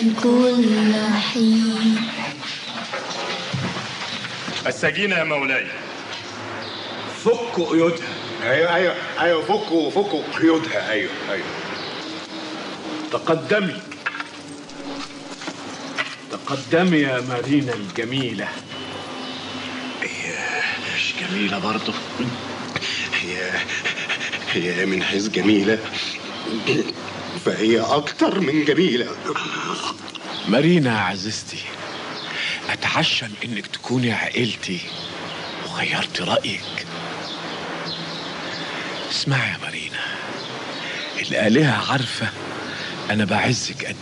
كل حين السكينة يا مولاي فكوا قيودها ايوه ايوه ايوه فكوا فكوا قيودها ايوه ايوه تقدمي تقدمي يا مارينا الجميلة مش جميلة برضه هي هي من حيث جميلة فهي أكتر من جميلة مارينا يا عزيزتي أتعشم إنك تكوني عائلتي وغيرت رأيك اسمعي يا مارينا الآلهة عارفة أنا بعزك قد